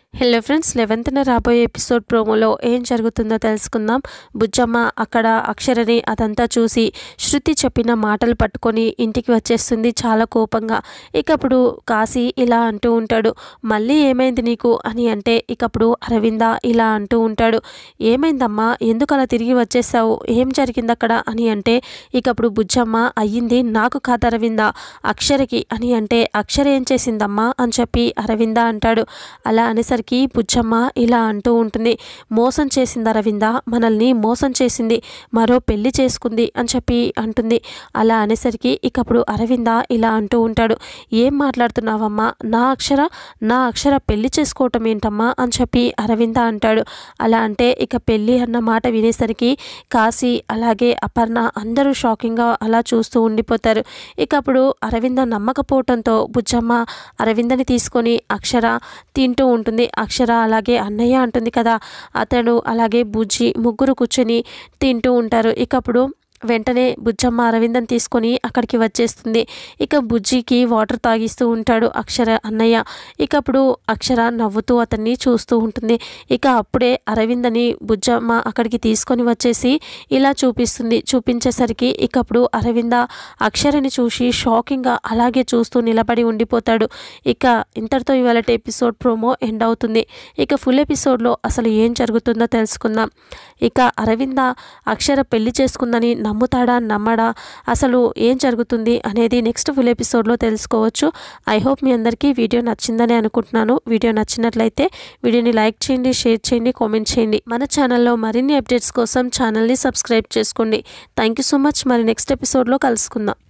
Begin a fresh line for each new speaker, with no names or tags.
hello friends లెవెన్త్న రాబోయే episode ప్రోమోలో ఏం జరుగుతుందో తెలుసుకుందాం బుజ్జమ్మ అక్కడ అక్షరని అదంతా చూసి శృతి చెప్పిన మాటలు పట్టుకొని ఇంటికి వచ్చేస్తుంది చాలా కోపంగా ఇకప్పుడు కాశీ ఇలా అంటూ ఉంటాడు మళ్ళీ ఏమైంది నీకు అని అంటే ఇకప్పుడు అరవింద ఇలా అంటూ ఉంటాడు ఏమైందమ్మా ఎందుకు అలా తిరిగి వచ్చేసావు ఏం జరిగింది అక్కడ అని అంటే ఇకప్పుడు బుజ్జమ్మ అయ్యింది నాకు కాదు అరవింద అక్షరకి అని అంటే అక్షర ఏం చేసిందమ్మా అని చెప్పి అరవింద అంటాడు అలా అనేసరికి బుజ్జమ్మ ఇలా అంటూ ఉంటుంది మోసం చేసింది అరవింద మనల్ని మోసం చేసింది మరో పెళ్లి చేసుకుంది అని చెప్పి అంటుంది అలా అనేసరికి ఇకప్పుడు అరవింద ఇలా అంటూ ఉంటాడు ఏం మాట్లాడుతున్నావమ్మా నా అక్షర నా అక్షర పెళ్లి చేసుకోవటం ఏంటమ్మా అని చెప్పి అరవింద అంటాడు అలా అంటే ఇక పెళ్ళి అన్న మాట వినేసరికి కాశీ అలాగే అపర్ణ అందరూ షాకింగ్గా అలా చూస్తూ ఉండిపోతారు ఇక అప్పుడు అరవింద నమ్మకపోవటంతో బుజ్జమ్మ అరవిందని తీసుకొని అక్షర తింటూ ఉంటుంది అక్షర అలాగే అన్నయ్య అంటుంది కదా అతడు అలాగే బుజ్జి ముగ్గురు కూర్చొని తింటూ ఉంటారు ఇక అప్పుడు వెంటనే బుజ్జమ్మ అరవిందం తీసుకొని అక్కడికి వచ్చేస్తుంది ఇక బుజ్జికి వాటర్ తాగిస్తూ ఉంటాడు అక్షర అన్నయ్య ఇక అప్పుడు అక్షర నవ్వుతూ అతన్ని చూస్తూ ఉంటుంది ఇక అప్పుడే అరవిందని బుజ్జమ్మ అక్కడికి తీసుకొని వచ్చేసి ఇలా చూపిస్తుంది చూపించేసరికి ఇక అప్పుడు అరవింద అక్షరని చూసి షాకింగ్గా అలాగే చూస్తూ నిలబడి ఉండిపోతాడు ఇక ఇంతటితో ఇవాళ ఎపిసోడ్ ప్రోమో ఎండ్ అవుతుంది ఇక ఫుల్ ఎపిసోడ్లో అసలు ఏం జరుగుతుందో తెలుసుకుందాం ఇక అరవింద అక్షర పెళ్లి చేసుకుందని నమ్ముతాడా నమ్మడా అసలు ఏం జరుగుతుంది అనేది నెక్స్ట్ ఫుల్ ఎపిసోడ్లో తెలుసుకోవచ్చు ఐ హోప్ మీ అందరికీ వీడియో నచ్చిందని అనుకుంటున్నాను వీడియో నచ్చినట్లయితే వీడియోని లైక్ చేయండి షేర్ చేయండి కామెంట్ చేయండి మన ఛానల్లో మరిన్ని అప్డేట్స్ కోసం ఛానల్ని సబ్స్క్రైబ్ చేసుకోండి థ్యాంక్ యూ సో మచ్ మరి నెక్స్ట్ ఎపిసోడ్లో కలుసుకుందాం